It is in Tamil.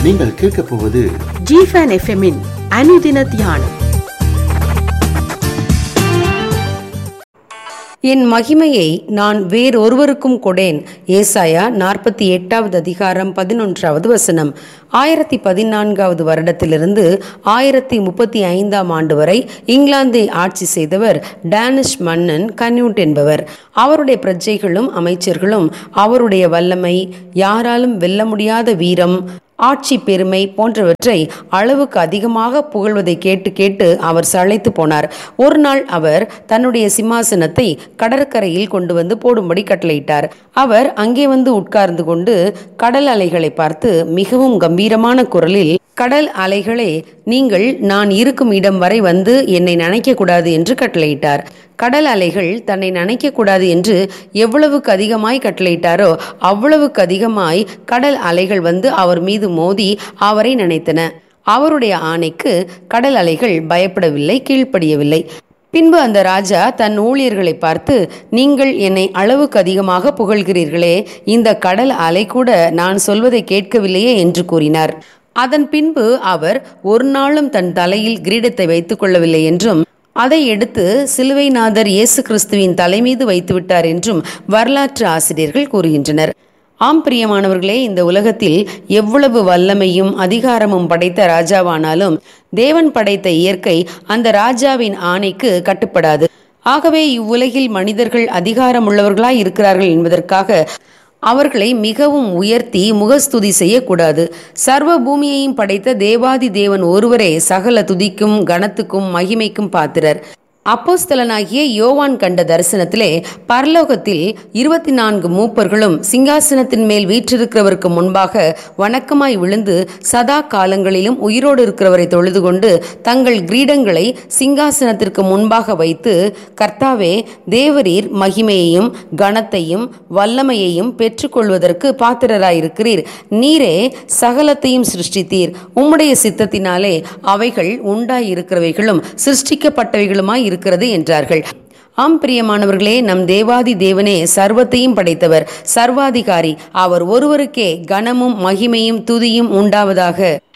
நீங்கள் கேட்கப் போவது ஜிஃபன் எஃப்எம்மின் அனுதின தியானம் என் மகிமையை நான் வேறொருவருக்கும் கொடேன் ஏசாயா நாற்பத்தி எட்டாவது அதிகாரம் பதினொன்றாவது வசனம் ஆயிரத்தி பதினான்காவது வருடத்திலிருந்து ஆயிரத்தி முப்பத்தி ஐந்தாம் ஆண்டு வரை இங்கிலாந்தை ஆட்சி செய்தவர் டேனிஷ் மன்னன் கன்யூட் என்பவர் அவருடைய பிரஜைகளும் அமைச்சர்களும் அவருடைய வல்லமை யாராலும் வெல்ல முடியாத வீரம் ஆட்சி பெருமை போன்றவற்றை அளவுக்கு அதிகமாக புகழ்வதை கேட்டு கேட்டு அவர் சளைத்து போனார் ஒரு நாள் அவர் தன்னுடைய சிம்மாசனத்தை கடற்கரையில் கொண்டு வந்து போடும்படி கட்டளையிட்டார் அவர் அங்கே வந்து உட்கார்ந்து கொண்டு கடல் அலைகளை பார்த்து மிகவும் கம்பீரமான குரலில் கடல் அலைகளே நீங்கள் நான் இருக்கும் இடம் வரை வந்து என்னை நனைக்கக்கூடாது என்று கட்டளையிட்டார் கடல் அலைகள் தன்னை நனைக்கக்கூடாது என்று எவ்வளவுக்கு அதிகமாய் கட்டளையிட்டாரோ அவ்வளவுக்கு அதிகமாய் கடல் அலைகள் வந்து அவர் மீது மோதி அவரை நினைத்தன அவருடைய ஆணைக்கு கடல் அலைகள் பயப்படவில்லை கீழ்ப்படியவில்லை பின்பு அந்த ராஜா தன் ஊழியர்களை பார்த்து நீங்கள் என்னை அளவுக்கு அதிகமாக புகழ்கிறீர்களே இந்த கடல் அலை கூட நான் சொல்வதை கேட்கவில்லையே என்று கூறினார் அதன் பின்பு அவர் ஒரு நாளும் தன் தலையில் கிரீடத்தை வைத்துக் கொள்ளவில்லை என்றும் அதை எடுத்து சிலுவைநாதர் இயேசு கிறிஸ்துவின் தலைமீது வைத்துவிட்டார் என்றும் வரலாற்று ஆசிரியர்கள் கூறுகின்றனர் ஆம் பிரியமானவர்களே இந்த உலகத்தில் எவ்வளவு வல்லமையும் அதிகாரமும் படைத்த ராஜாவானாலும் தேவன் படைத்த இயற்கை அந்த ராஜாவின் ஆணைக்கு கட்டுப்படாது ஆகவே இவ்வுலகில் மனிதர்கள் அதிகாரமுள்ளவர்களாய் இருக்கிறார்கள் என்பதற்காக அவர்களை மிகவும் உயர்த்தி முகஸ்துதி செய்யக்கூடாது சர்வ பூமியையும் படைத்த தேவாதி தேவன் ஒருவரே சகல துதிக்கும் கனத்துக்கும் மகிமைக்கும் பாத்திரர் அப்போஸ்தலனாகிய யோவான் கண்ட தரிசனத்திலே பரலோகத்தில் இருபத்தி நான்கு மூப்பர்களும் சிங்காசனத்தின் மேல் வீற்றிருக்கிறவருக்கு முன்பாக வணக்கமாய் விழுந்து சதா காலங்களிலும் உயிரோடு இருக்கிறவரை தொழுது கொண்டு தங்கள் கிரீடங்களை சிங்காசனத்திற்கு முன்பாக வைத்து கர்த்தாவே தேவரீர் மகிமையையும் கனத்தையும் வல்லமையையும் பெற்றுக்கொள்வதற்கு பாத்திரராயிருக்கிறீர் நீரே சகலத்தையும் சிருஷ்டித்தீர் உம்முடைய சித்தத்தினாலே அவைகள் உண்டாயிருக்கிறவைகளும் சிருஷ்டிக்கப்பட்டவைகளுமாய் இருக்கிறது என்றார்கள் ஆம் பிரியமானவர்களே நம் தேவாதி தேவனே சர்வத்தையும் படைத்தவர் சர்வாதிகாரி அவர் ஒருவருக்கே கனமும் மகிமையும் துதியும் உண்டாவதாக